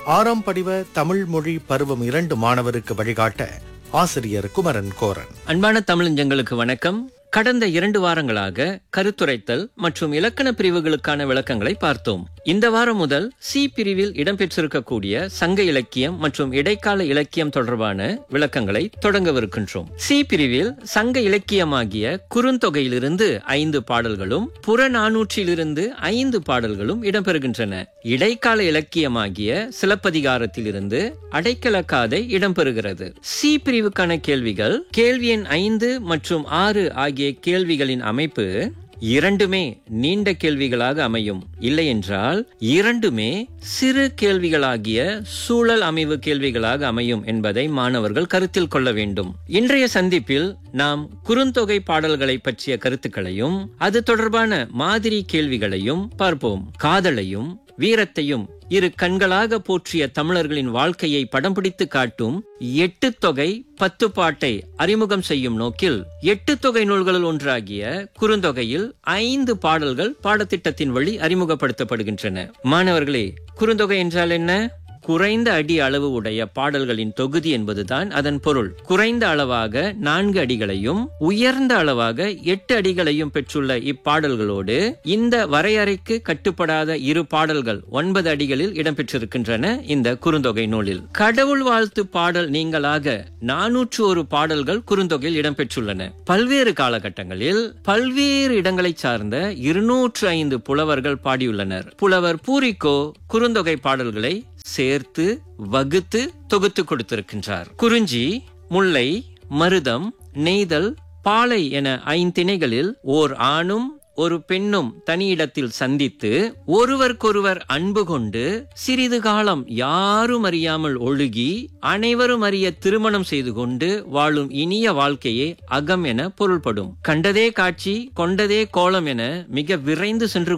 ஆறாம் படிவ தமிழ் மொழி பருவம் இரண்டு மாணவருக்கு வழிகாட்ட ஆசிரியர் குமரன் கோரன் அன்பான தமிழஞ்சங்களுக்கு வணக்கம் கடந்த இரண்டு வாரங்களாக கருத்துரைத்தல் மற்றும் இலக்கண பிரிவுகளுக்கான விளக்கங்களை பார்த்தோம் இந்த வாரம் முதல் சி பிரிவில் இடம்பெற்றிருக்கக்கூடிய சங்க இலக்கியம் மற்றும் இடைக்கால இலக்கியம் தொடர்பான விளக்கங்களை தொடங்கவிருக்கின்றோம் சி பிரிவில் சங்க இலக்கியமாகிய குறுந்தொகையிலிருந்து ஐந்து பாடல்களும் புறநானூற்றிலிருந்து ஐந்து பாடல்களும் இடம்பெறுகின்றன இடைக்கால இலக்கியமாகிய சிலப்பதிகாரத்திலிருந்து அடைக்கலக்காதை இடம்பெறுகிறது சி பிரிவுக்கான கேள்விகள் கேள்வி எண் ஐந்து மற்றும் ஆறு ஆகிய கேள்விகளின் அமைப்பு இரண்டுமே நீண்ட கேள்விகளாக அமையும் இல்லை என்றால் இரண்டுமே சிறு கேள்விகளாகிய சூழல் அமைவு கேள்விகளாக அமையும் என்பதை மாணவர்கள் கருத்தில் கொள்ள வேண்டும் இன்றைய சந்திப்பில் நாம் குறுந்தொகை பாடல்களை பற்றிய கருத்துக்களையும் அது தொடர்பான மாதிரி கேள்விகளையும் பார்ப்போம் காதலையும் வீரத்தையும் இரு கண்களாக போற்றிய தமிழர்களின் வாழ்க்கையை படம் பிடித்து காட்டும் எட்டு தொகை பத்து பாட்டை அறிமுகம் செய்யும் நோக்கில் எட்டு தொகை நூல்களுள் ஒன்றாகிய குறுந்தொகையில் ஐந்து பாடல்கள் பாடத்திட்டத்தின் வழி அறிமுகப்படுத்தப்படுகின்றன மாணவர்களே குறுந்தொகை என்றால் என்ன குறைந்த அடி அளவு உடைய பாடல்களின் தொகுதி என்பதுதான் அதன் பொருள் குறைந்த அளவாக நான்கு அடிகளையும் உயர்ந்த அளவாக எட்டு அடிகளையும் பெற்றுள்ள இப்பாடல்களோடு இந்த வரையறைக்கு கட்டுப்படாத இரு பாடல்கள் ஒன்பது அடிகளில் இடம்பெற்றிருக்கின்றன இந்த குறுந்தொகை நூலில் கடவுள் வாழ்த்து பாடல் நீங்களாக நானூற்று ஒரு பாடல்கள் குறுந்தொகையில் இடம்பெற்றுள்ளன பல்வேறு காலகட்டங்களில் பல்வேறு இடங்களை சார்ந்த இருநூற்று ஐந்து புலவர்கள் பாடியுள்ளனர் புலவர் பூரிக்கோ குறுந்தொகை பாடல்களை சேர்த்து வகுத்து தொகுத்து கொடுத்திருக்கின்றார் குறிஞ்சி முல்லை மருதம் நெய்தல் பாலை என ஐந்திணைகளில் ஓர் ஆணும் ஒரு பெண்ணும் தனியிடத்தில் சந்தித்து ஒருவருக்கொருவர் அன்பு கொண்டு சிறிது காலம் யாரும் அறியாமல் ஒழுகி அனைவரும் அறிய திருமணம் செய்து கொண்டு வாழும் இனிய வாழ்க்கையே அகம் என பொருள்படும் கண்டதே காட்சி கொண்டதே கோலம் என மிக விரைந்து சென்று